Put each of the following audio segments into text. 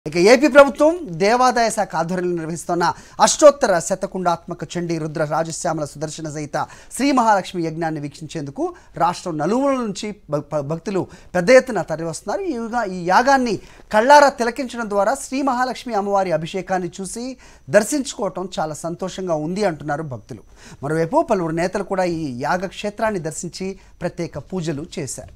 ఇక ఏపీ ప్రభుత్వం దేవాదాయ శాఖ ఆధ్వర్యంలో నిర్వహిస్తున్న అష్టోత్తర శతకుండాత్మక చండీ రుద్ర రాజశ్యామల సుదర్శన సహిత శ్రీ మహాలక్ష్మి యజ్ఞాన్ని వీక్షించేందుకు రాష్ట్రం నలుమూలల నుంచి భ- భ- భక్తులు పెద్ద ఎత్తున తరలివస్తున్నారు ఈ యుగా- ఈ యాగాన్ని కళ్ళారా తిలకించడం ద్వారా శ్రీ మహాలక్ష్మి అమ్మవారి అభిషేకాన్ని చూసి దర్శించుకోవటం చాలా సంతోషంగా ఉంది అంటున్నారు భక్తులు మరోవైపు పలువురు నేతలు కూడా ఈ యాగ క్షేత్రాన్ని దర్శించి ప్రత్యేక పూజలు చేశారు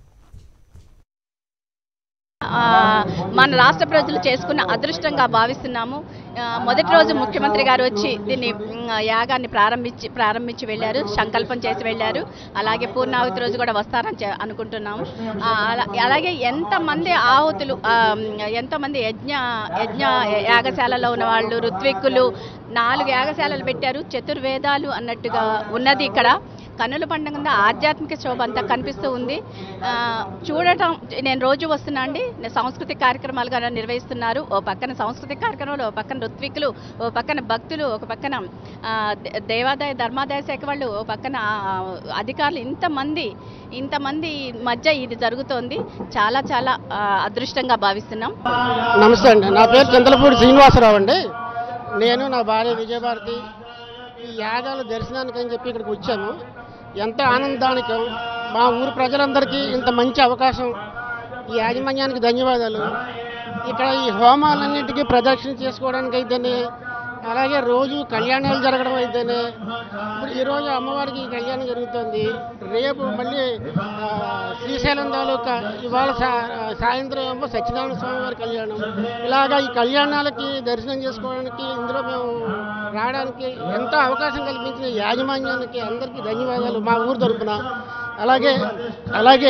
ఆ, మన రాష్ట్ర ప్రజలు చేసుకున్న అదృష్టంగా భావిస్తున్నాము ఆ, మొదటి రోజు ముఖ్యమంత్రి గారు వచ్చి దీన్ని మ్, యాగాన్ని ప్రారంభించి ప్రారంభించి వెళ్ళారు సంకల్పం చేసి వెళ్ళారు అలాగే పూర్ణావతి రోజు కూడా వస్తారని చె- అనుకుంటున్నాము ఆ, అలా- అలాగే ఎంతమంది ఆహుతులు ఆ, మ్, ఎంతోమంది యజ్ఞ యజ్ఞ యాగశాలలో ఉన్న వాళ్ళు ఋత్విక్కులు నాలుగు యాగశాలలు పెట్టారు చతుర్వేదాలు అన్నట్టుగా ఉన్నది ఇక్కడ కన్నుల పండుగ కింద ఆధ్యాత్మిక శోభ అంతా కనిపిస్తూ ఉంది ఆ, చూడటం నేను రోజు వస్తున్నా అండి నేను సాంస్కృతిక కార్యక్రమాలు కూడా నిర్వహిస్తున్నారు ఓ పక్కన సాంస్కృతిక కార్యక్రమాలు ఓ పక్కన ఋత్వికులు ఓ పక్కన భక్తులు ఒక పక్కన ఆ, దే- దేవాదాయ ధర్మాదాయ శాఖ వాళ్ళు ఓ పక్కన ఆ, అధికారులు ఇంతమంది ఇంతమంది మధ్య ఇది జరుగుతోంది చాలా చాలా ఆ, అదృష్టంగా భావిస్తున్నాం నమస్తే అండి నా పేరు చంద్రపూడి శ్రీనివాసరావు అండి నేను నా భార్య విజయభారతి ఈ యాగాల దర్శనానికి అని చెప్పి ఇక్కడికి వచ్చాము ఎంత ఆనందానికం మా ఊరు ప్రజలందరికీ ఇంత మంచి అవకాశం ఈ యాజమాన్యానికి ధన్యవాదాలు ఇక్కడ ఈ హోమాలన్నింటికీ ప్రదక్షిణ చేసుకోవడానికి అయితేనే అలాగే రోజు కళ్యాణాలు జరగడం అయితేనే ఇప్పుడు ఈరోజు అమ్మవారికి ఈ కళ్యాణం జరుగుతుంది రేపు మళ్ళీ ఆ, శ్రీశైలం తాలూకా ఇవాళ సా- సాయంత్రం ఏమో సత్యనారాయణ స్వామి వారి కళ్యాణం ఇలాగా ఈ కళ్యాణాలకి దర్శనం చేసుకోవడానికి ఇందులో మేము రావడానికి ఎంతో అవకాశం కల్పించిన యాజమాన్యానికి అందరికీ ధన్యవాదాలు మా ఊరు తరపున అలాగే అలాగే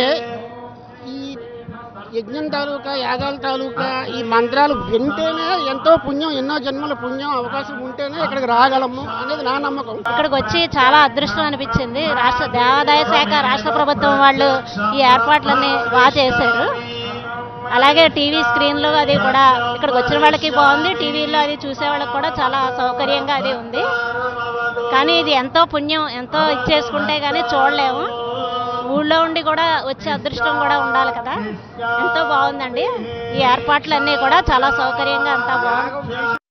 ఈ యజ్ఞం తాలూకా యాగాల తాలూకా ఈ మంత్రాలు వింటేనే ఎంతో పుణ్యం ఎన్నో జన్మల పుణ్యం అవకాశం ఉంటేనే ఇక్కడికి రాగలము అనేది నా నమ్మకం ఇక్కడికి వచ్చి చాలా అదృష్టం అనిపించింది రాష్ట్ర దేవాదాయ శాఖ రాష్ట్ర ప్రభుత్వం వాళ్ళు ఈ ఏర్పాట్లన్నీ బాగా చేశారు అలాగే టీవీ స్క్రీన్లో అది కూడా ఇక్కడికి వచ్చిన వాళ్ళకి బాగుంది టీవీలో అది చూసే వాళ్ళకి కూడా చాలా సౌకర్యంగా అది ఉంది కానీ ఇది ఎంతో పుణ్యం ఎంతో ఇచ్చేసుకుంటే కానీ చూడలేము ఊళ్ళో ఉండి కూడా వచ్చే అదృష్టం కూడా ఉండాలి కదా ఎంతో బాగుందండి ఈ ఏర్పాట్లన్నీ కూడా చాలా సౌకర్యంగా అంతా బాగుంది